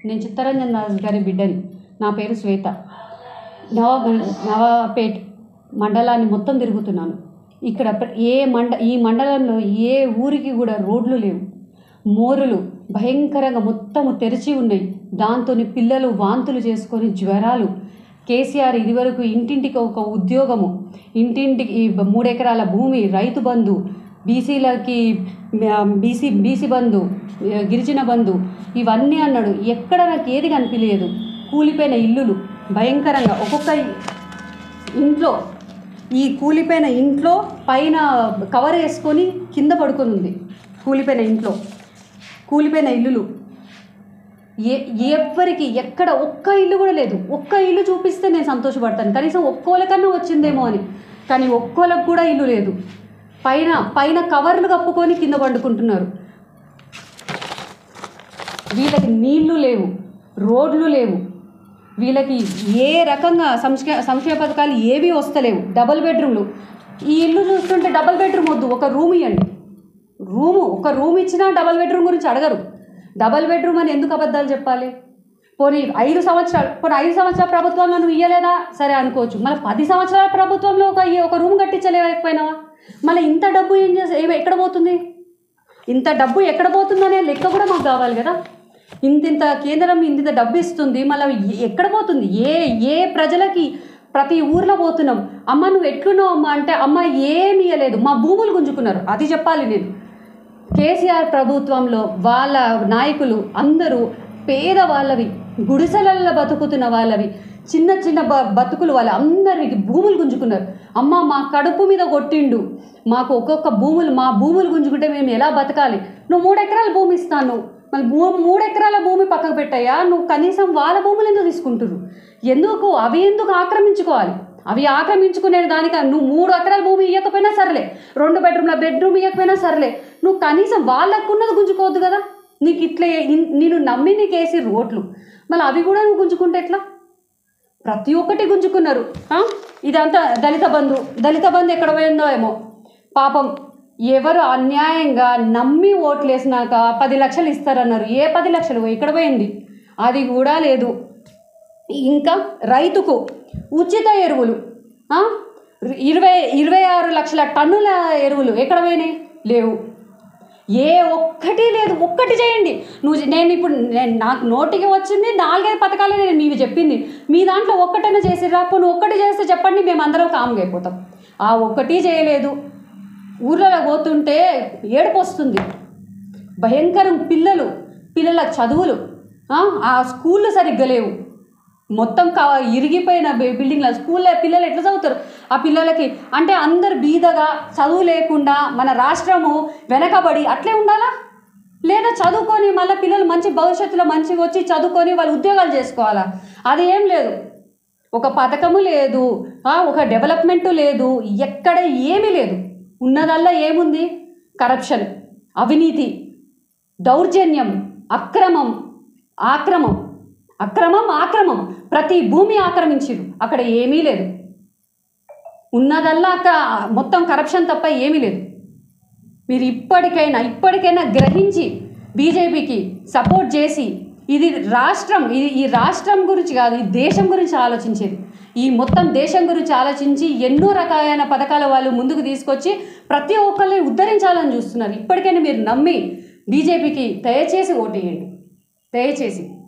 నేను చిత్తరంజన్ దాస్ గారి బిడ్డని నా పేరు శ్వేత నవ నవాపేట్ మండలాన్ని మొత్తం తిరుగుతున్నాను ఇక్కడ ప్ర- ఏ మండ ఈ మండలంలో ఏ ఊరికి కూడా రోడ్లు లేవు మోరులు భయంకరంగా మొత్తము తెరిచి ఉన్నాయి దాంతో పిల్లలు వాంతులు చేసుకొని జ్వరాలు కేసీఆర్ ఇదివరకు ఇంటింటికి ఒక ఉద్యోగము ఇంటింటికి మూడు ఎకరాల భూమి రైతు బంధు బీసీలకి బీసీ బీసీ బంధు ఆ, గిరిజన బంధు ఇవన్నీ అన్నాడు ఎక్కడ నాకు ఏది కనిపించలేదు కూలిపోయిన ఇల్లులు భయంకరంగా ఒక్కొక్క ఇంట్లో ఈ కూలిపోయిన ఇంట్లో పైన కవర్ వేసుకొని కింద పడుకొని ఉంది కూలిపోయిన ఇంట్లో కూలిపోయిన ఇల్లులు ఏ ఎవ్వరికి ఎక్కడ ఒక్క ఇల్లు కూడా లేదు ఒక్క ఇల్లు చూపిస్తే నేను సంతోషపడతాను కనీసం ఒక్కోలకన్నా వచ్చిందేమో అని కానీ ఒక్కోలకు కూడా ఇల్లు లేదు పైన పైన కవర్లు కప్పుకొని కింద పండుకుంటున్నారు వీళ్ళకి నీళ్లు లేవు రోడ్లు లేవు వీళ్ళకి ఏ రకంగా సంక్షే సంక్షేమ పథకాలు ఏవి వస్తలేవు డబల్ బెడ్రూమ్లు ఈ ఇల్లు చూస్తుంటే డబల్ బెడ్రూమ్ వద్దు ఒక రూమ్ ఇవ్వండి రూము ఒక రూమ్ ఇచ్చినా డబల్ బెడ్రూమ్ గురించి అడగరు డబల్ బెడ్రూమ్ అని ఎందుకు అబద్ధాలు చెప్పాలి పోనీ ఐదు సంవత్సరాలు పోనీ ఐదు సంవత్సరాల ప్రభుత్వంలో నువ్వు ఇయ్యలేదా సరే అనుకోవచ్చు మళ్ళీ పది సంవత్సరాల ప్రభుత్వంలో ఒక ఒక రూమ్ కట్టించలేకపోయినావా మళ్ళీ ఇంత డబ్బు ఏం చేసే ఏ- ఎక్కడ పోతుంది ఇంత డబ్బు ఎక్కడ పోతుందనే లెక్క కూడా మాకు కావాలి కదా ఇంత ఇంత కేంద్రం ఇంత డబ్బు ఇస్తుంది మళ్ళీ ఎక్కడ పోతుంది ఏ ఏ ప్రజలకి ప్రతి ఊర్లో పోతున్నాం అమ్మ నువ్వు ఎట్లున్నావు అమ్మ అంటే అమ్మ ఏమి ఇవ్వలేదు మా భూములు గుంజుకున్నారు అది చెప్పాలి నేను కేసీఆర్ ప్రభుత్వంలో వాళ్ళ నాయకులు అందరూ పేద వాళ్ళవి గుడిసెలల్లో బతుకుతున్న వాళ్ళవి చిన్న చిన్న బ బతుకులు వాళ్ళ అందరికి భూములు గుంజుకున్నారు అమ్మ మా కడుపు మీద కొట్టిండు మాకు ఒక్కొక్క భూములు మా భూములు గుంజుకుంటే మేము ఎలా బతకాలి నువ్వు మూడు ఎకరాల భూమి ఇస్తాను మళ్ళీ భూ మూడు ఎకరాల భూమి పక్కకు పెట్టాయా నువ్వు కనీసం వాళ్ళ భూములు ఎందుకు తీసుకుంటున్నారు ఎందుకు అవి ఎందుకు ఆక్రమించుకోవాలి అవి ఆక్రమించుకునే దానికి నువ్వు మూడు ఎకరాల భూమి ఇవ్వకపోయినా సరేలే రెండు బెడ్రూమ్ల బెడ్రూమ్ ఇవ్వకపోయినా సరేలే నువ్వు కనీసం వాళ్ళకు ఉన్నది గుంజుకోవద్దు కదా నీకు ఇట్లా ఇన్- నేను నమ్మి నీకు వేసి రోడ్లు మళ్ళీ అవి కూడా నువ్వు గుంజుకుంటే ఎట్లా ప్రతి ఒక్కటి గుంజుకున్నారు ఆ? ఇదంతా దళిత బంధు దళిత బంధు ఎక్కడ పోయిందో ఏమో పాపం ఎవరు అన్యాయంగా నమ్మి ఓట్లు వేసినాక పది లక్షలు ఇస్తారన్నారు ఏ పది లక్షలు ఎక్కడ పోయింది అది కూడా లేదు ఇంకా రైతుకు ఉచిత ఎరువులు ఆ? ఇరవై ఇరవై ఆరు లక్షల టన్నుల ఎరువులు ఎక్కడ పోయినాయి లేవు ఏ ఒక్కటి లేదు ఒక్కటి చేయండి నువ్వు నేను ఇప్పుడు నేను నాకు నోటికి వచ్చింది నాలుగైదు పథకాలే నేను మీవి చెప్పింది మీ దాంట్లో ఒక్కటైనా చేసి రాపో నువ్వు ఒక్కటి చేస్తే చెప్పండి మేము అందరం కామ్గా అయిపోతాం ఆ ఒక్కటి చేయలేదు ఊర్లలో పోతుంటే ఏడుపు వస్తుంది భయంకరం పిల్లలు పిల్లల చదువులు ఆ, ఆ స్కూళ్ళు సరిగ్గా లేవు మొత్తం కా ఇరిగిపోయిన బి- బిల్డింగ్ల స్కూల్లో పిల్లలు ఎట్లా చదువుతారు ఆ పిల్లలకి అంటే అందరు బీదగా చదువు లేకుండా మన రాష్ట్రము వెనకబడి అట్లే ఉండాలా లేదా చదువుకొని మళ్ళీ పిల్లలు మంచి భవిష్యత్తులో మంచిగా వచ్చి చదువుకొని వాళ్ళు ఉద్యోగాలు చేసుకోవాలా అది ఏం లేదు ఒక పథకము లేదు ఆ, ఒక డెవలప్మెంటు లేదు ఎక్కడ ఏమీ లేదు ఉన్నదల్లా ఏముంది కరప్షన్ అవినీతి దౌర్జన్యం అక్రమం ఆక్రమం అక్రమం ఆక్రమం ప్రతి భూమి ఆక్రమించిరు అక్కడ ఏమీ లేదు ఉన్నదల్లా అక్క మొత్తం కరప్షన్ తప్ప ఏమీ లేదు మీరు ఇప్పటికైనా ఇప్పటికైనా గ్రహించి బీజేపీకి సపోర్ట్ చేసి ఇది రాష్ట్రం ఇది ఈ రాష్ట్రం గురించి కాదు ఈ దేశం గురించి ఆలోచించేది ఈ మొత్తం దేశం గురించి ఆలోచించి ఎన్నో రకాలైన పథకాల వాళ్ళు ముందుకు తీసుకొచ్చి ప్రతి ఒక్కరిని ఉద్ధరించాలని చూస్తున్నారు ఇప్పటికైనా మీరు నమ్మి బీజేపీకి దయచేసి ఓటేయండి దయచేసి